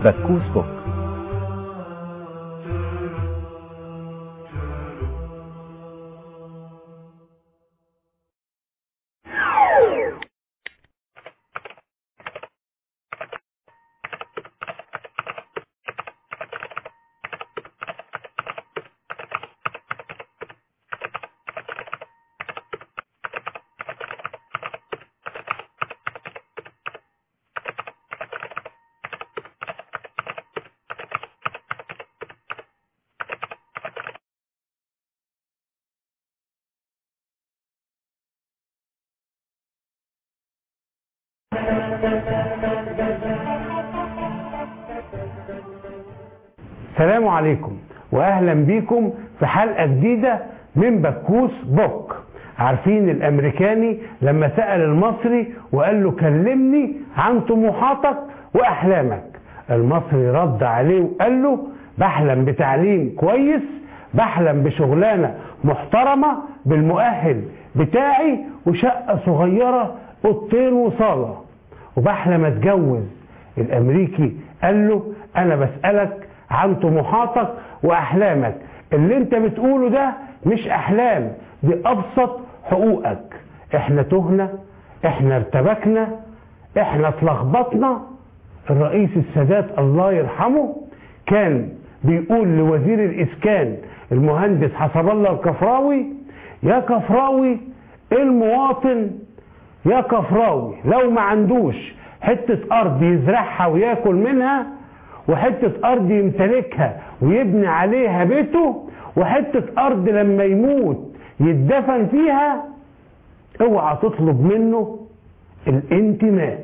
بكوس بوك السلام عليكم واهلا بيكم في حلقه جديده من بكوس بوك عارفين الامريكاني لما سال المصري وقال له كلمني عن طموحاتك واحلامك المصري رد عليه وقال له بحلم بتعليم كويس بحلم بشغلانه محترمه بالمؤهل بتاعي وشقه صغيره اوضتين وصاله وبحلم اتجوز الامريكي قال له انا بسالك عن طموحاتك واحلامك اللي انت بتقوله ده مش احلام دي ابسط حقوقك احنا تهنا احنا ارتبكنا احنا اتلخبطنا الرئيس السادات الله يرحمه كان بيقول لوزير الاسكان المهندس حسب الله الكفراوي يا كفراوي المواطن يا كفراوي لو ما عندوش حتة أرض يزرعها وياكل منها وحتة أرض يمتلكها ويبني عليها بيته وحتة أرض لما يموت يدفن فيها اوعى تطلب منه الانتماء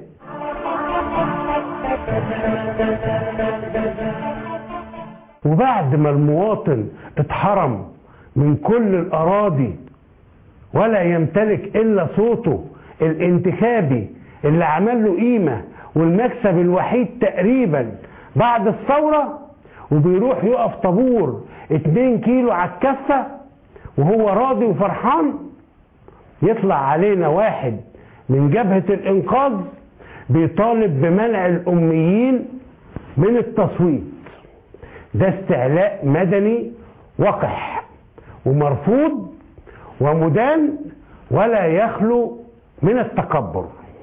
وبعد ما المواطن اتحرم من كل الأراضي ولا يمتلك إلا صوته الانتخابي اللي عمل له قيمة والمكسب الوحيد تقريبا بعد الثورة وبيروح يقف طابور 2 كيلو على الكفة وهو راضي وفرحان يطلع علينا واحد من جبهة الإنقاذ بيطالب بمنع الأميين من التصويت ده استعلاء مدني وقح ومرفوض ومدان ولا يخلو من التكبر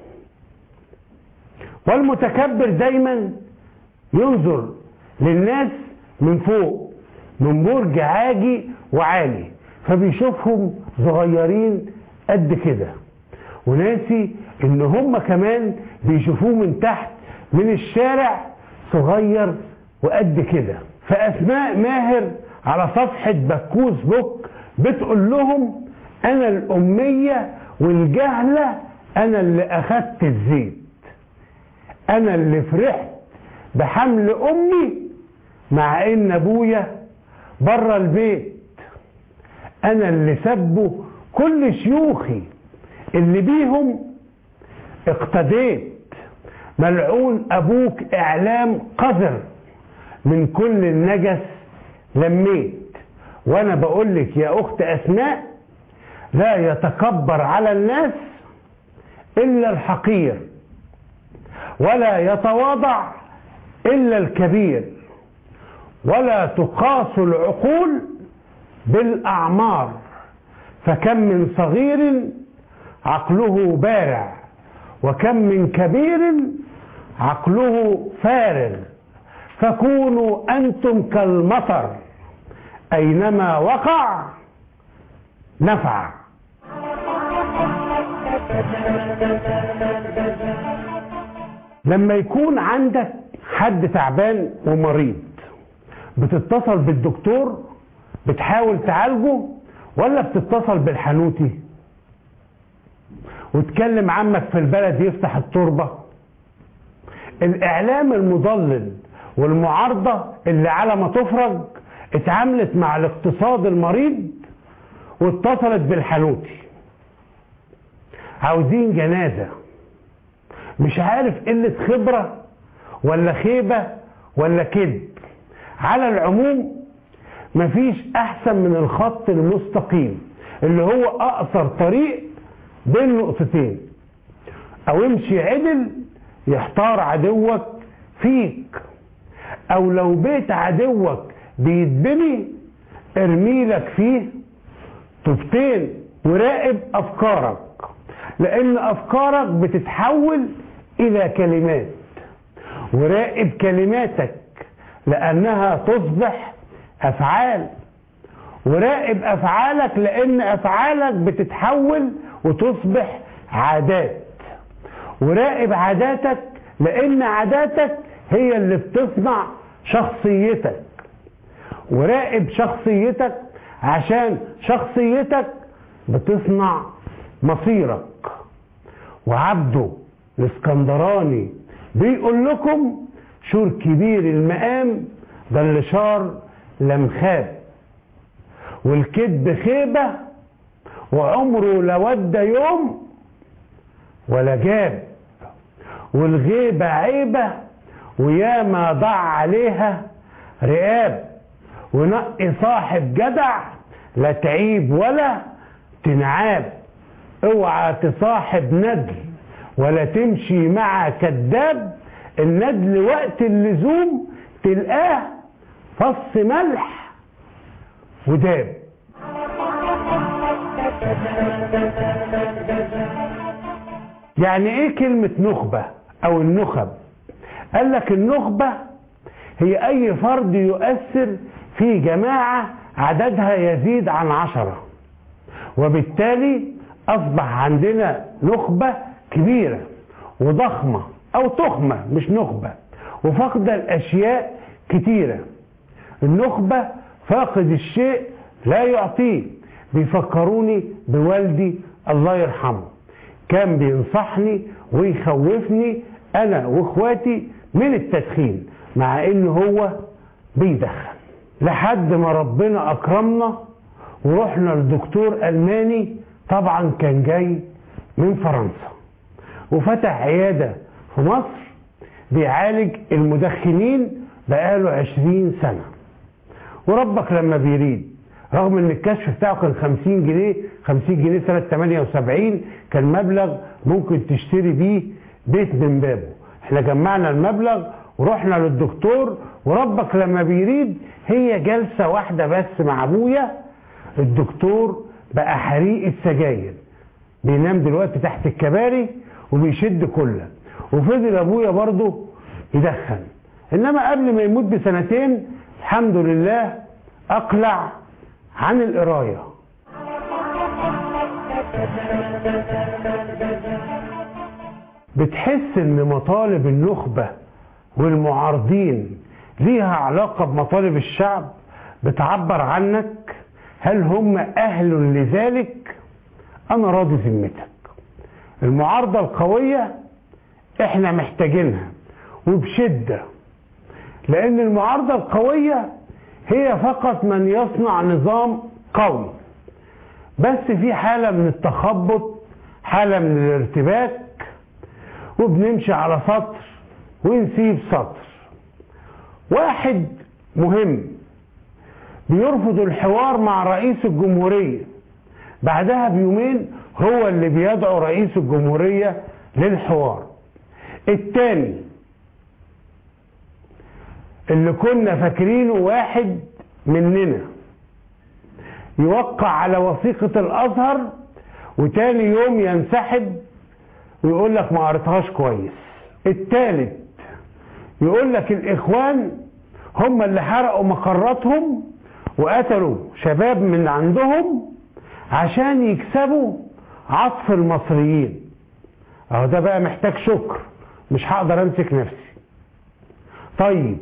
والمتكبر دايما ينظر للناس من فوق من برج عاجي وعالي فبيشوفهم صغيرين قد كده وناسي ان هم كمان بيشوفوه من تحت من الشارع صغير وقد كده فاسماء ماهر على صفحة بكوس بوك بتقول لهم انا الامية والجهلة انا اللي اخدت الزيت انا اللي فرحت بحمل امي مع ان ابويا بره البيت انا اللي سبوا كل شيوخي اللي بيهم اقتديت ملعون ابوك اعلام قذر من كل النجس لميت وانا بقول لك يا اخت اسماء لا يتكبر على الناس الا الحقير ولا يتواضع الا الكبير ولا تقاس العقول بالاعمار فكم من صغير عقله بارع وكم من كبير عقله فارغ فكونوا انتم كالمطر اينما وقع نفع لما يكون عندك حد تعبان ومريض بتتصل بالدكتور بتحاول تعالجه ولا بتتصل بالحنوتي وتكلم عمك في البلد يفتح التربة الاعلام المضلل والمعارضة اللي على ما تفرج اتعاملت مع الاقتصاد المريض واتصلت بالحنوتي عاوزين جنازة مش عارف قلة خبرة ولا خيبة ولا كذب على العموم مفيش احسن من الخط المستقيم اللي هو اقصر طريق بين نقطتين او امشي عدل يحتار عدوك فيك او لو بيت عدوك بيتبني ارمي لك فيه طوبتين وراقب افكارك لان افكارك بتتحول الى كلمات وراقب كلماتك لانها تصبح افعال وراقب افعالك لان افعالك بتتحول وتصبح عادات وراقب عاداتك لان عاداتك هي اللي بتصنع شخصيتك وراقب شخصيتك عشان شخصيتك بتصنع مصيرك وعبده الاسكندراني بيقول لكم شور كبير المقام ده اللي شار لم خاب والكذب خيبة وعمره لا ودى يوم ولا جاب والغيبة عيبة وياما ضاع عليها رقاب ونقي صاحب جدع لا تعيب ولا تنعاب اوعى تصاحب ندل ولا تمشي مع كذاب الندل وقت اللزوم تلقاه فص ملح وداب يعني ايه كلمة نخبة او النخب قال لك النخبة هي اي فرد يؤثر في جماعة عددها يزيد عن عشرة وبالتالي اصبح عندنا نخبة كبيرة وضخمة او تخمة مش نخبة وفقد الاشياء كتيرة النخبة فاقد الشيء لا يعطيه بيفكروني بوالدي الله يرحمه كان بينصحني ويخوفني انا واخواتي من التدخين مع ان هو بيدخن لحد ما ربنا اكرمنا ورحنا لدكتور الماني طبعا كان جاي من فرنسا وفتح عيادة في مصر بيعالج المدخنين بقاله عشرين سنة وربك لما بيريد رغم ان الكشف بتاعه كان 50 جنيه 50 جنيه سنة 78 كان مبلغ ممكن تشتري بيه بيت من بابه احنا جمعنا المبلغ ورحنا للدكتور وربك لما بيريد هي جلسة واحدة بس مع ابويا الدكتور بقى حريق السجاير بينام دلوقتي تحت الكباري وبيشد كله وفضل ابويا برضه يدخن انما قبل ما يموت بسنتين الحمد لله اقلع عن القرايه بتحس ان مطالب النخبه والمعارضين ليها علاقه بمطالب الشعب بتعبر عنك هل هم اهل لذلك انا راضي ذمتك المعارضه القويه احنا محتاجينها وبشده لان المعارضه القويه هي فقط من يصنع نظام قوي بس في حاله من التخبط حاله من الارتباك وبنمشي على سطر ونسيب سطر واحد مهم بيرفض الحوار مع رئيس الجمهوريه بعدها بيومين هو اللي بيدعو رئيس الجمهوريه للحوار التاني اللي كنا فاكرينه واحد مننا يوقع على وثيقة الأزهر وتاني يوم ينسحب ويقول لك ما قريتهاش كويس التالت يقول لك الإخوان هم اللي حرقوا مقراتهم وقتلوا شباب من عندهم عشان يكسبوا عطف المصريين اهو ده بقى محتاج شكر مش هقدر امسك نفسي طيب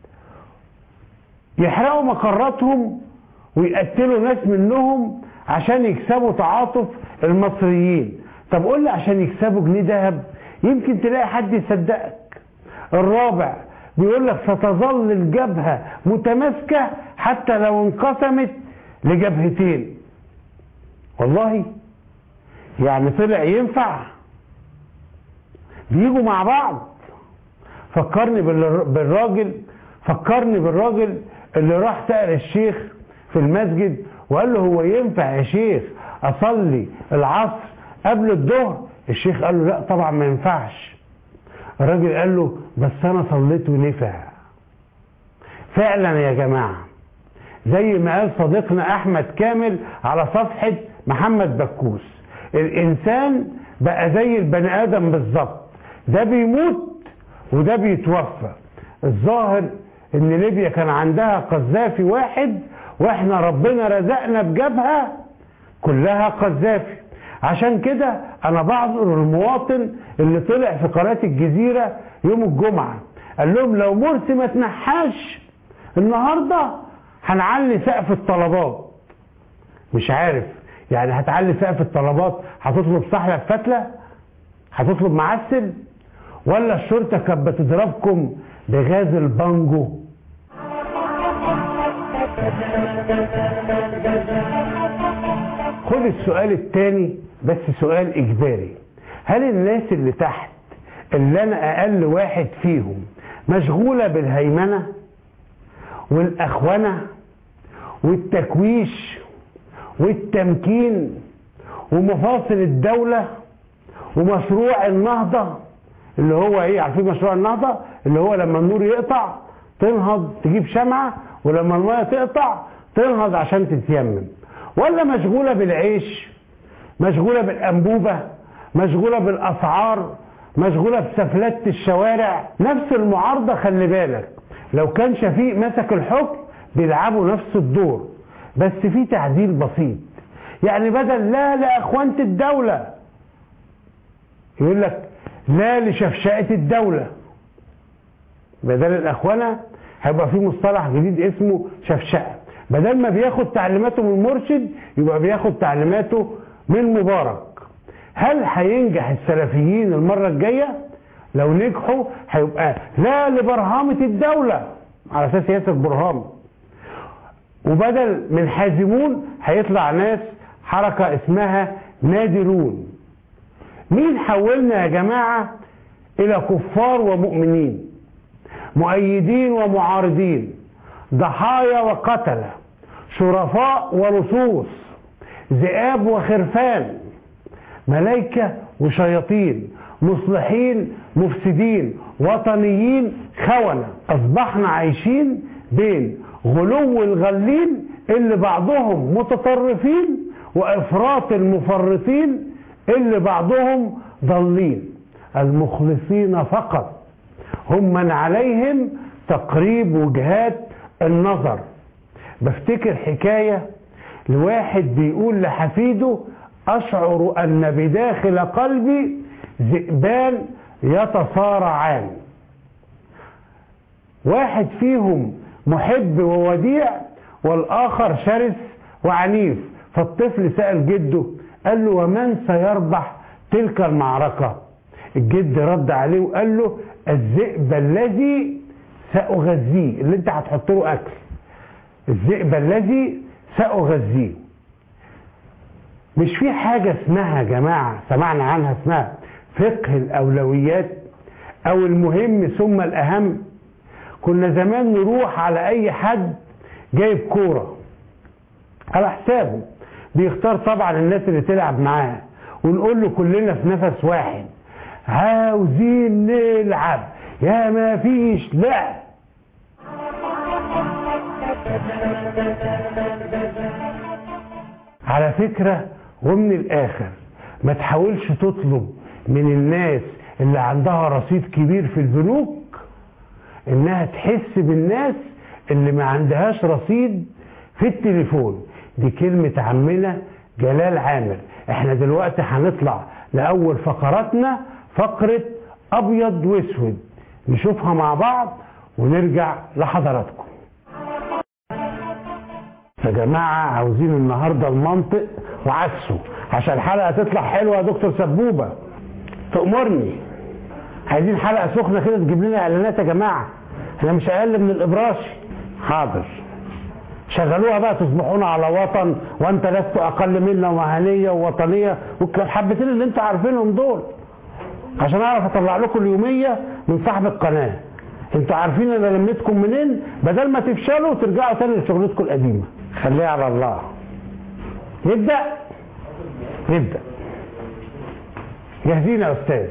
يحرقوا مقراتهم ويقتلوا ناس منهم عشان يكسبوا تعاطف المصريين طب قول لي عشان يكسبوا جنيه ذهب يمكن تلاقي حد يصدقك الرابع بيقول لك ستظل الجبهة متماسكة حتى لو انقسمت لجبهتين والله يعني طلع ينفع بيجوا مع بعض فكرني بالراجل فكرني بالراجل اللي راح سأل الشيخ في المسجد وقال له هو ينفع يا شيخ اصلي العصر قبل الظهر الشيخ قال له لا طبعا ما ينفعش الراجل قال له بس انا صليت ونفع فعلا يا جماعة زي ما قال صديقنا أحمد كامل على صفحة محمد بكوس الإنسان بقى زي البني آدم بالظبط ده بيموت وده بيتوفى الظاهر ان ليبيا كان عندها قذافي واحد واحنا ربنا رزقنا بجبهة كلها قذافي عشان كده انا بعذر المواطن اللي طلع في قناة الجزيرة يوم الجمعة قال لهم لو مرسي ما تنحاش النهاردة هنعلي سقف الطلبات مش عارف يعني هتعلي سقف الطلبات هتطلب سحلة فتلة هتطلب معسل ولا الشرطة كانت بتضربكم بغاز البانجو خد السؤال الثاني بس سؤال اجباري هل الناس اللي تحت اللي انا اقل واحد فيهم مشغولة بالهيمنة والاخونة والتكويش والتمكين ومفاصل الدولة ومشروع النهضة اللي هو ايه عارفين مشروع النهضة اللي هو لما النور يقطع تنهض تجيب شمعة ولما المية تقطع تنهض عشان تتيمم ولا مشغولة بالعيش مشغولة بالأنبوبة مشغولة بالأسعار مشغولة بسفلات الشوارع نفس المعارضة خلي بالك لو كان شفيق مسك الحكم بيلعبوا نفس الدور بس في تعديل بسيط يعني بدل لا لأخوانة الدولة يقول لك لا لشفشاءة الدولة بدل الأخوانة هيبقى في مصطلح جديد اسمه شفشاءة بدل ما بياخد تعليماته من مرشد يبقى بياخد تعليماته من مبارك هل هينجح السلفيين المرة الجاية لو نجحوا هيبقى لا لبرهامة الدولة على أساس ياسر برهام وبدل من حازمون هيطلع ناس حركة اسمها نادرون مين حولنا يا جماعة إلى كفار ومؤمنين مؤيدين ومعارضين ضحايا وقتلة شرفاء ولصوص ذئاب وخرفان ملائكة وشياطين مصلحين مفسدين وطنيين خونة أصبحنا عايشين بين غلو الغلين اللي بعضهم متطرفين وإفراط المفرطين اللي بعضهم ضالين المخلصين فقط هم من عليهم تقريب وجهات النظر بفتكر حكاية لواحد بيقول لحفيده أشعر أن بداخل قلبي ذئبان يتصارعان واحد فيهم محب ووديع والآخر شرس وعنيف فالطفل سأل جده قال له ومن سيربح تلك المعركة الجد رد عليه وقال له الذئب الذي سأغذيه اللي انت هتحط له اكل الذئب الذي سأغذيه مش في حاجة اسمها يا جماعة سمعنا عنها اسمها فقه الأولويات أو المهم ثم الأهم كنا زمان نروح على أي حد جايب كورة على حسابه بيختار طبعا الناس اللي تلعب معاه ونقول له كلنا في نفس واحد عاوزين نلعب يا ما فيش لعب على فكرة ومن الآخر ما تحاولش تطلب من الناس اللي عندها رصيد كبير في البنوك انها تحس بالناس اللي ما عندهاش رصيد في التليفون دي كلمة عمنا جلال عامر احنا دلوقتي هنطلع لأول فقراتنا فقرة أبيض وأسود نشوفها مع بعض ونرجع لحضراتكم يا جماعة عاوزين النهاردة المنطق وعكسه عشان الحلقة تطلع حلوة يا دكتور سبوبة تأمرني عايزين حلقة سخنة كده تجيب لنا إعلانات يا جماعة احنا مش أقل من الإبراشي حاضر شغلوها بقى تصبحون على وطن وانت لست اقل منا ومهنيه ووطنيه والحبتين اللي انتوا عارفينهم دول عشان اعرف اطلع لكم اليوميه من صاحب القناه انتوا عارفين انا لميتكم منين بدل ما تفشلوا وترجعوا تاني لشغلتكم القديمه خليها على الله نبدا نبدا جاهزين يا استاذ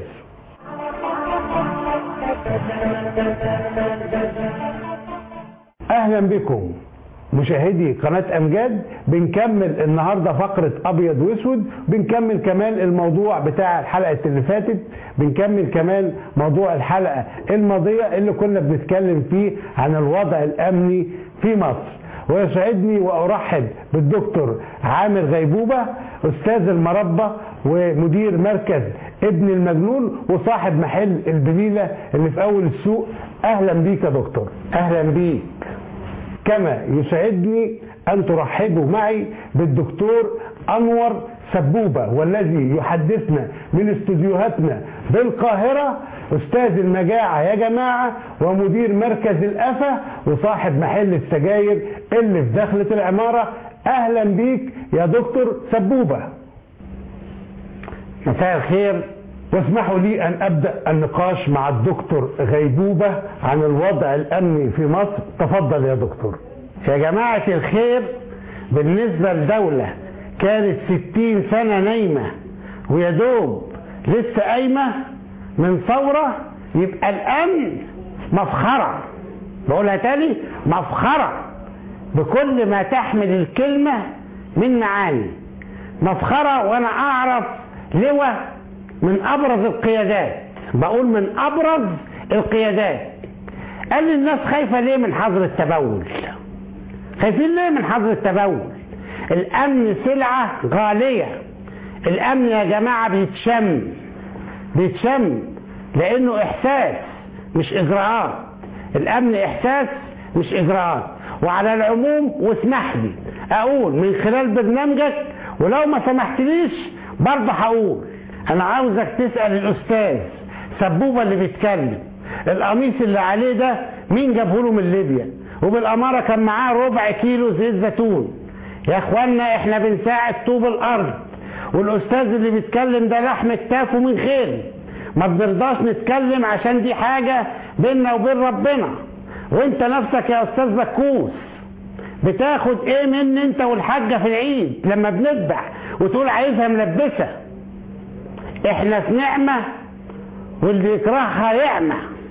اهلا بكم مشاهدي قناة امجاد بنكمل النهاردة فقرة ابيض واسود بنكمل كمان الموضوع بتاع الحلقة اللي فاتت بنكمل كمان موضوع الحلقة الماضية اللي كنا بنتكلم فيه عن الوضع الامني في مصر ويسعدني وارحب بالدكتور عامر غيبوبة استاذ المربى ومدير مركز ابن المجنون وصاحب محل البليلة اللي في اول السوق اهلا بيك يا دكتور اهلا بيك كما يسعدني أن ترحبوا معي بالدكتور أنور سبوبة والذي يحدثنا من استديوهاتنا بالقاهرة أستاذ المجاعة يا جماعة ومدير مركز الأفا وصاحب محل السجاير اللي في دخلة العمارة أهلا بيك يا دكتور سبوبة مساء الخير واسمحوا لي أن أبدأ النقاش مع الدكتور غيبوبة عن الوضع الأمني في مصر تفضل يا دكتور يا جماعة الخير بالنسبة لدولة كانت ستين سنة نايمة ويا دوب لسه قايمة من ثورة يبقى الأمن مفخرة بقولها تاني مفخرة بكل ما تحمل الكلمة من معاني مفخرة وأنا أعرف لواء من ابرز القيادات بقول من ابرز القيادات قال لي الناس خايفة ليه من حظر التبول خايفين ليه من حظر التبول الامن سلعة غالية الامن يا جماعة بيتشم بيتشم لانه احساس مش اجراءات الامن احساس مش اجراءات وعلى العموم واسمح لي اقول من خلال برنامجك ولو ما سمحتليش برضه هقول انا عاوزك تسأل الاستاذ سبوبة اللي بيتكلم القميص اللي عليه ده مين جابه له من ليبيا وبالامارة كان معاه ربع كيلو زيت زيتون يا اخوانا احنا بنساعد طوب الارض والاستاذ اللي بيتكلم ده لحم كتافه من خير ما بنرضاش نتكلم عشان دي حاجة بيننا وبين ربنا وانت نفسك يا استاذ بكوس بتاخد ايه من انت والحاجة في العيد لما بنذبح وتقول عايزها ملبسه احنا في نعمة واللي يكرهها يعمى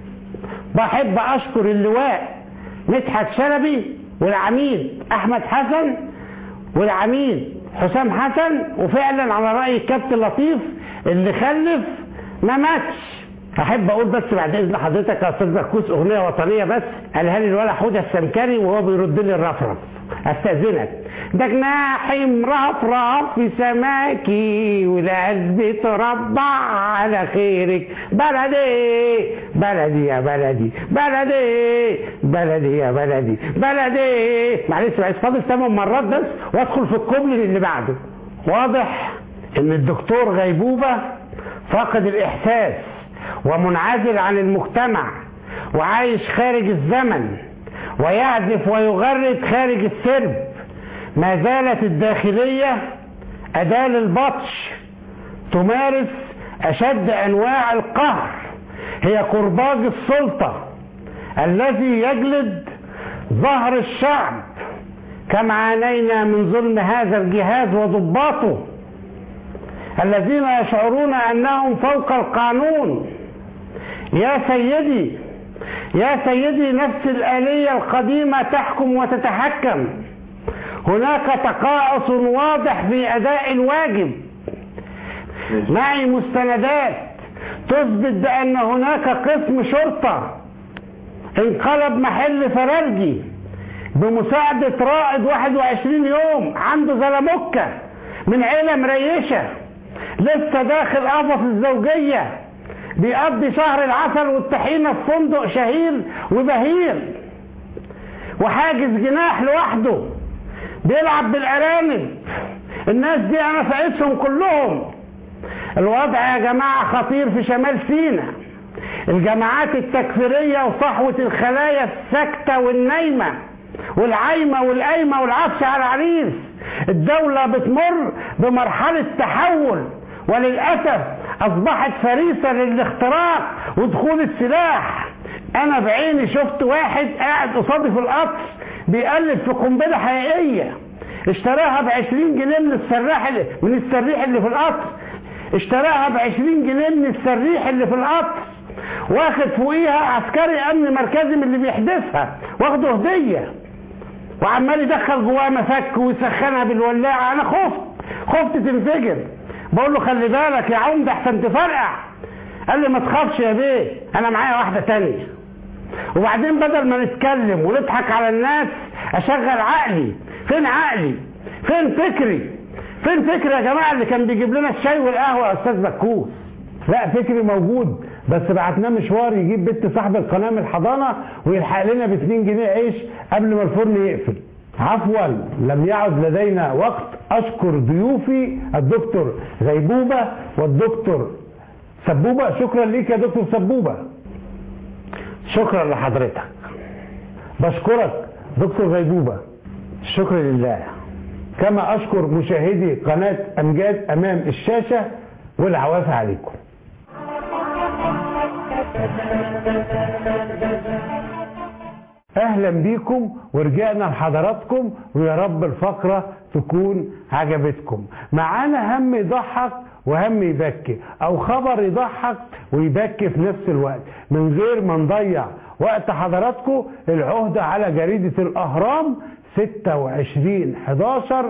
بحب اشكر اللواء مدحت شلبي والعميد احمد حسن والعميد حسام حسن وفعلا على رأي الكابتن لطيف اللي خلف ما ماتش احب اقول بس بعد اذن حضرتك يا استاذ بكوس اغنيه وطنيه بس قالها لي الولا حوده السمكري وهو بيرد لي الرفرف استاذنك ده جناحي مرفرف في سماكي والقلب اتربع على خيرك بلدي بلدي يا بلدي بلدي بلدي يا بلدي بلدي معلش معلش فاضل ثمان مرات بس وادخل في الكوبل اللي بعده واضح ان الدكتور غيبوبه فاقد الاحساس ومنعزل عن المجتمع وعايش خارج الزمن ويعزف ويغرد خارج السرب ما زالت الداخلية أداة للبطش تمارس أشد أنواع القهر هي كرباج السلطة الذي يجلد ظهر الشعب كم عانينا من ظلم هذا الجهاز وضباطه الذين يشعرون أنهم فوق القانون يا سيدي يا سيدي نفس الآلية القديمة تحكم وتتحكم هناك تقاعس واضح في أداء الواجب معي مستندات تثبت بأن هناك قسم شرطة انقلب محل فرارجي بمساعدة رائد 21 يوم عنده زلمكة من عيلة مريشة لسه داخل قفص الزوجية بيقضي شهر العسل والطحينة في فندق شهير وبهير وحاجز جناح لوحده بيلعب بالأرانب الناس دي أنا ساعدتهم كلهم الوضع يا جماعة خطير في شمال سيناء الجماعات التكفيرية وصحوة الخلايا الساكتة والنايمة والعايمة والقايمة والعفش على العريس الدولة بتمر بمرحلة تحول وللأسف أصبحت فريسة للاختراق ودخول السلاح أنا بعيني شفت واحد قاعد قصادي في القطر بيقلب في قنبلة حقيقية اشتراها ب 20 جنيه من السراح اللي من السريح اللي في القطر اشتراها ب 20 جنيه من السريح اللي في القطر واخد فوقيها عسكري امن مركزي من اللي بيحدثها واخده هديه وعمال يدخل جواها مفك ويسخنها بالولاعه انا خفت خفت تنفجر بقول له خلي بالك يا عمده احسن تفرقع قال لي ما تخافش يا بيه انا معايا واحده تانية وبعدين بدل ما نتكلم ونضحك على الناس اشغل عقلي فين عقلي فين فكري فين فكري يا جماعه اللي كان بيجيب لنا الشاي والقهوه يا استاذ بكوس لا فكري موجود بس بعتناه مشوار يجيب بنت صاحب القناه من الحضانه ويلحق لنا ب 2 جنيه عيش قبل ما الفرن يقفل عفوا لم يعد لدينا وقت اشكر ضيوفي الدكتور غيبوبه والدكتور سبوبه شكرا ليك يا دكتور سبوبه شكرا لحضرتك بشكرك دكتور غيبوبه شكر لله كما اشكر مشاهدي قناه امجاد امام الشاشه والعوافي عليكم اهلا بيكم ورجعنا لحضراتكم ويا رب الفقره تكون عجبتكم معانا هم يضحك وهم يبكي او خبر يضحك ويبكي في نفس الوقت من غير ما نضيع وقت حضراتكم العهده على جريده الاهرام 26 11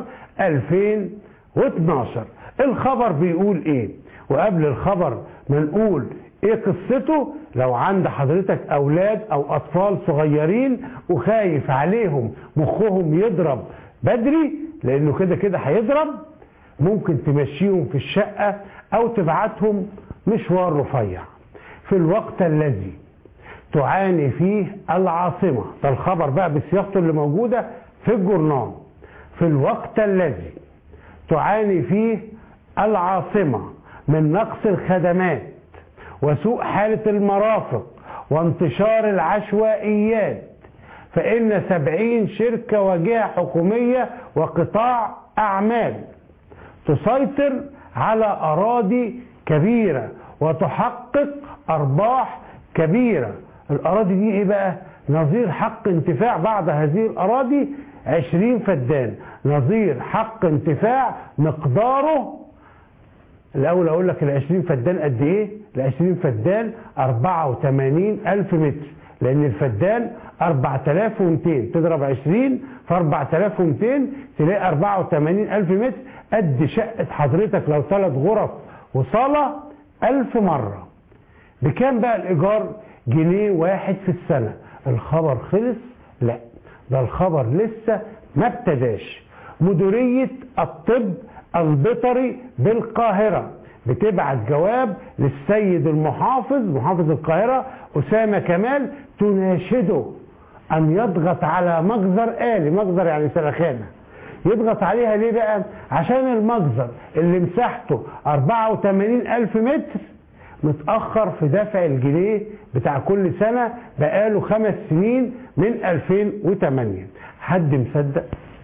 2012 الخبر بيقول ايه وقبل الخبر ما نقول ايه قصته لو عند حضرتك اولاد او اطفال صغيرين وخايف عليهم مخهم يضرب بدري لانه كده كده هيضرب ممكن تمشيهم في الشقة او تبعتهم مشوار رفيع في الوقت الذي تعاني فيه العاصمة ده الخبر بقى بصياغته اللي موجودة في الجورنال في الوقت الذي تعاني فيه العاصمة من نقص الخدمات وسوء حالة المرافق وانتشار العشوائيات فإن سبعين شركة وجهة حكومية وقطاع أعمال تسيطر على أراضي كبيرة وتحقق أرباح كبيرة الأراضي دي إيه بقى؟ نظير حق انتفاع بعض هذه الأراضي 20 فدان نظير حق انتفاع مقداره الأول أقول لك ال 20 فدان قد إيه؟ ال 20 فدان 84 ألف متر لأن الفدان 4200 تضرب 20 في 4200 تلاقي 84 ألف متر قد شقة حضرتك لو ثلاث غرف وصالة ألف مرة بكام بقى الإيجار؟ جنيه واحد في السنة الخبر خلص؟ لا ده الخبر لسه ما ابتداش مديرية الطب البيطري بالقاهرة بتبعت جواب للسيد المحافظ محافظ القاهرة أسامة كمال تناشده أن يضغط على مجزر آلي مجزر يعني سلخانة يضغط عليها ليه بقى عشان المجزر اللي مساحته 84 ألف متر متأخر في دفع الجنيه بتاع كل سنة بقاله خمس سنين من 2008 حد مصدق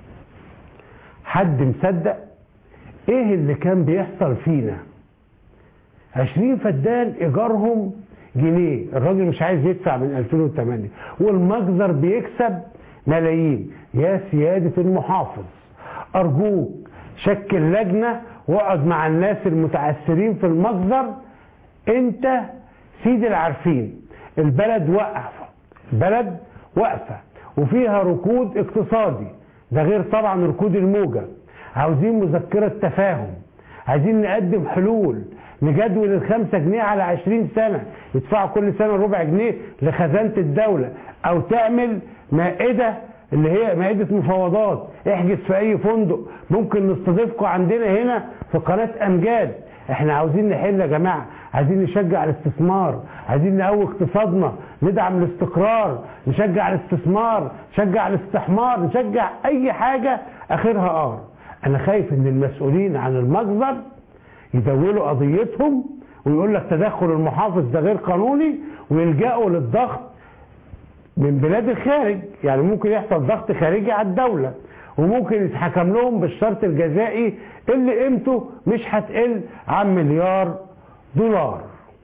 حد مصدق ايه اللي كان بيحصل فينا 20 فدان ايجارهم جنيه الراجل مش عايز يدفع من 2008 والمجزر بيكسب ملايين يا سيادة المحافظ ارجوك شكل لجنة واقعد مع الناس المتعثرين في المجزر انت سيد العارفين البلد واقفة البلد واقفة وفيها ركود اقتصادي ده غير طبعا ركود الموجة عاوزين مذكرة تفاهم عايزين نقدم حلول نجدول الخمسة جنيه على عشرين سنة يدفعوا كل سنة ربع جنيه لخزانة الدولة او تعمل مائدة اللي هي مائدة مفاوضات احجز في اي فندق ممكن نستضيفكم عندنا هنا في قناة امجاد احنا عاوزين نحل يا جماعة عايزين نشجع الاستثمار عايزين نقوي اقتصادنا ندعم الاستقرار نشجع الاستثمار نشجع الاستحمار نشجع اي حاجة اخرها ار انا خايف ان المسؤولين عن المجزر يدولوا قضيتهم ويقول لك تدخل المحافظ ده غير قانوني ويلجأوا للضغط من بلاد الخارج يعني ممكن يحصل ضغط خارجي على الدولة وممكن يتحكم لهم بالشرط الجزائي اللي قيمته مش هتقل عن مليار دولار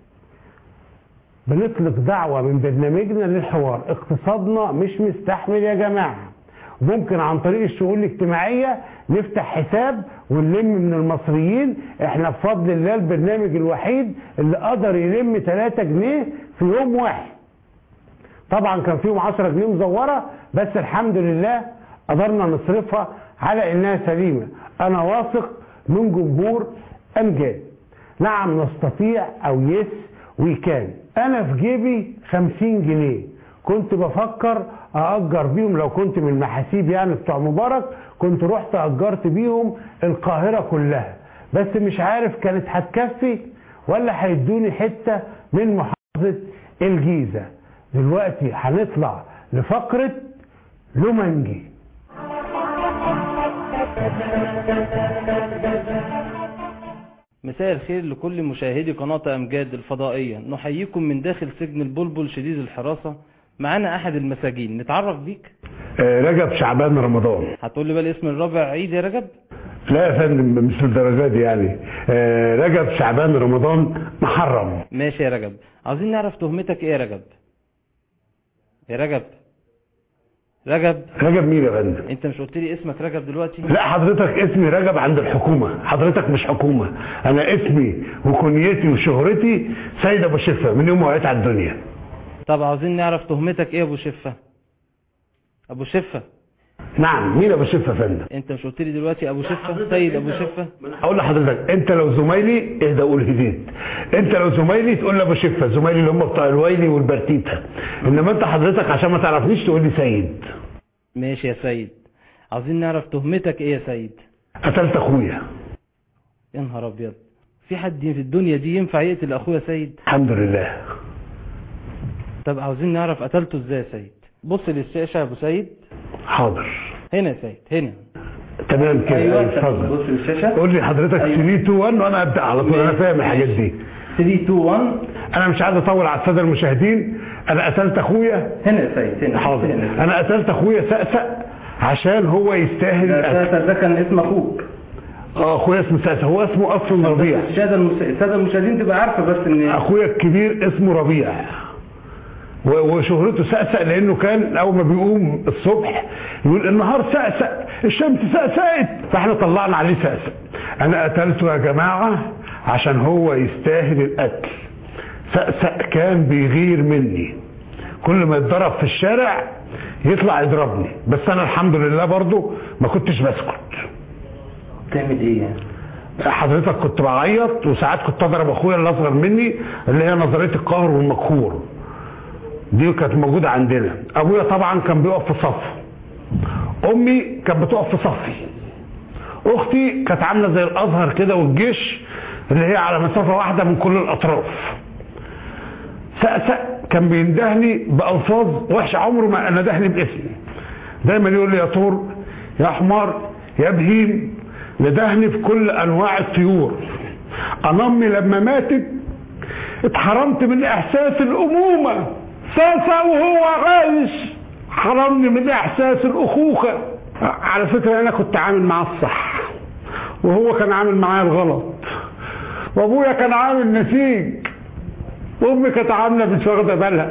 بنطلق دعوة من برنامجنا للحوار اقتصادنا مش مستحمل يا جماعة ممكن عن طريق الشؤون الاجتماعية نفتح حساب ونلم من المصريين احنا بفضل الله البرنامج الوحيد اللي قدر يلم 3 جنيه في يوم واحد طبعا كان فيهم 10 جنيه مزورة بس الحمد لله قدرنا نصرفها على انها سليمه انا واثق من جمهور امجاد نعم نستطيع او يس وي كان انا في جيبي خمسين جنيه كنت بفكر اجر بيهم لو كنت من المحاسيب يعني بتوع مبارك كنت رحت اجرت بيهم القاهره كلها بس مش عارف كانت هتكفي ولا هيدوني حته من محافظه الجيزه دلوقتي هنطلع لفقره لومنجي مساء الخير لكل مشاهدي قناة أمجاد الفضائية نحييكم من داخل سجن البلبل شديد الحراسة معانا أحد المساجين نتعرف بيك آه، رجب شعبان رمضان هتقول لي بقى الاسم الرابع عيد يا رجب لا يا فندم مش للدرجه دي يعني آه، رجب شعبان رمضان محرم ماشي يا رجب عاوزين نعرف تهمتك ايه يا رجب يا رجب رجب رجب مين يا فندم انت مش قلت لي اسمك رجب دلوقتي لا حضرتك اسمي رجب عند الحكومة حضرتك مش حكومة أنا اسمي وكنيتي وشهرتي سيد أبو شفة من يوم ما وقعت على الدنيا طب عاوزين نعرف تهمتك ايه يا ابو شفة ابو شفة نعم مين أبو شفة يا فندم انت مش قلت لي دلوقتي ابو شفة سيد ابو شفة أقول لحضرتك أنت لو زمايلي اهدى قول هديت أنت لو زمايلي تقول لي أبو شفة زمايلي اللي هم بتوع الويلي والبرتيتا إنما أنت حضرتك عشان ما تعرفنيش تقول لي سيد ماشي يا سيد عاوزين نعرف تهمتك ايه يا سيد قتلت أخويا يا نهار ابيض في حد في الدنيا دي ينفع يقتل اخويا سيد الحمد لله طب عاوزين نعرف قتلته ازاي يا سيد بص للشاشة يا ابو سيد حاضر هنا يا سيد هنا تمام كده أيوة، اتفضل بص للشاشة. قول لي حضرتك 3 2 1 وانا ابدا على طول انا فاهم الحاجات دي 3 2 1 انا مش عايز اطول على الساده المشاهدين انا قتلت اخويا هنا يا سيد هنا حاضر هنا. انا قتلت اخويا سقسق عشان هو يستاهل ده القتل ده- ده كان اسم اخوك اه اخويا اسمه سقسق هو اسمه اصلا ربيع الساده المس- الساده المشاهدين تبقى عارفه بس ان اخويا الكبير اسمه ربيع و- وشهرته سقسق لانه كان اول ما بيقوم الصبح يقول النهار سقسق الشمس سقسقت فاحنا طلعنا عليه سقسق انا قتلته يا جماعه عشان هو يستاهل القتل سقسق كان بيغير مني كل ما يتضرب في الشارع يطلع يضربني بس انا الحمد لله برضو ما كنتش بسكت تعمل ايه يعني حضرتك كنت بعيط وساعات كنت اضرب اخويا اللي اصغر مني اللي هي نظريه القهر والمقهور دي كانت موجوده عندنا ابويا طبعا كان بيقف في صف امي كانت بتقف في صفي اختي كانت عامله زي الازهر كده والجيش اللي هي على مسافه واحده من كل الاطراف سقسق كان بيندهني بالفاظ وحشه عمره ما ندهني باسمي دايما يقول لي يا طور يا حمار يا بهيم ندهني في كل انواع الطيور انا امي لما ماتت اتحرمت من احساس الامومه ساسا وهو عايش حرمني من احساس الاخوخه على فكره انا كنت عامل معاه الصح وهو كان عامل معايا الغلط وابويا كان عامل نسيج وامي كانت عامله مش واخده بالها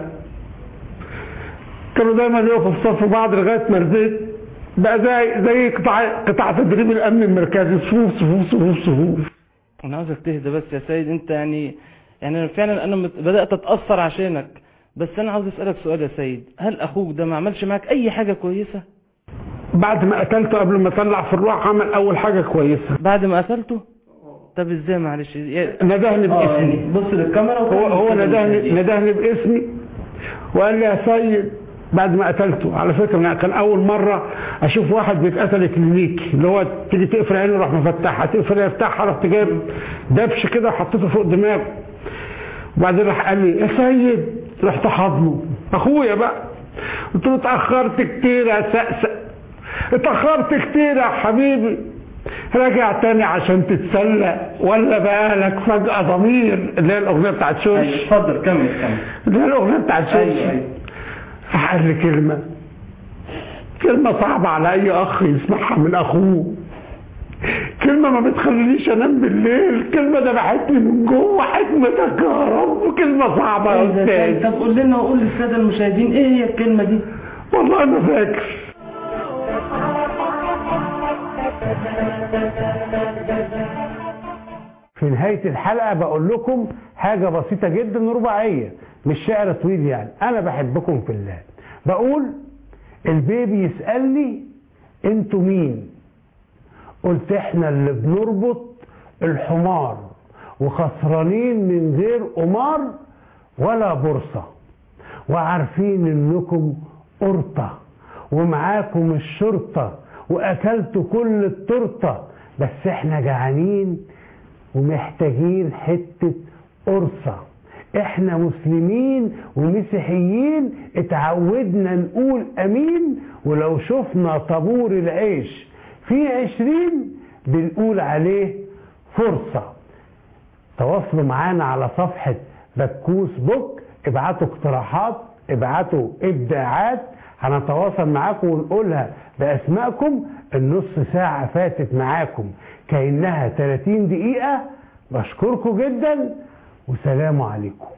كانوا دايما يقفوا في صف بعض لغايه ما رضيت بقى زي زي قطاع قطاع تدريب الامن المركزي صفوف صفوف صفوف صفوف انا عاوزك تهدى بس يا سيد انت يعني يعني أنا فعلا انا مت- بدات اتاثر عشانك بس انا عاوز اسالك سؤال يا سيد هل اخوك ده ما عملش معاك اي حاجه كويسه بعد ما قتلته قبل ما اطلع في الروح عمل اول حاجه كويسه بعد ما قتلته طب ازاي معلش يا- ندهني اه باسمي يعني بص للكاميرا هو وكمل هو كده ندهني المشاهدين. ندهني باسمي وقال لي يا سيد بعد ما قتلته على فكره أنا كان اول مره اشوف واحد بيتقتل كلينيكي اللي هو تيجي تقفل عينه راح مفتحها تقفل يفتحها رحت جايب دبش كده وحطيته فوق دماغه وبعدين راح قال لي يا سيد رحت حاضنه اخويا بقى قلت له اتاخرت كتير يا سقسق اتاخرت كتير يا حبيبي راجع تاني عشان تتسلى ولا بقالك فجأة ضمير اللي هي الأغنية بتاعت شوش أيوة، اتفضل كمل كمل اللي هي الأغنية بتاعت شوش ايوه ايوه راح قال لي كلمة كلمة صعبة على أي أخ يسمعها من أخوه كلمة ما بتخلينيش أنام بالليل كلمة ذبحتني من جوه حكمتك يا رب كلمة صعبة يا أيوة يا سيد. أستاذ طب قول لنا وقول للساده المشاهدين ايه هي الكلمه دي والله ما فاكر في نهاية الحلقة بقول لكم حاجة بسيطة جدا رباعية مش شعر طويل يعني أنا بحبكم في الله بقول البيبي يسألني انتوا مين قلت احنا اللي بنربط الحمار وخسرانين من غير قمار ولا بورصة وعارفين انكم قرطة ومعاكم الشرطة واكلتوا كل التورته بس احنا جعانين ومحتاجين حتة قرصة احنا مسلمين ومسيحيين اتعودنا نقول امين ولو شفنا طابور العيش في عشرين بنقول عليه فرصة تواصلوا معانا على صفحة بكوس بوك ابعتوا اقتراحات ابعتوا ابداعات هنتواصل معاكم ونقولها باسمائكم النص ساعة فاتت معاكم كأنها 30 دقيقة بشكركم جدا وسلام عليكم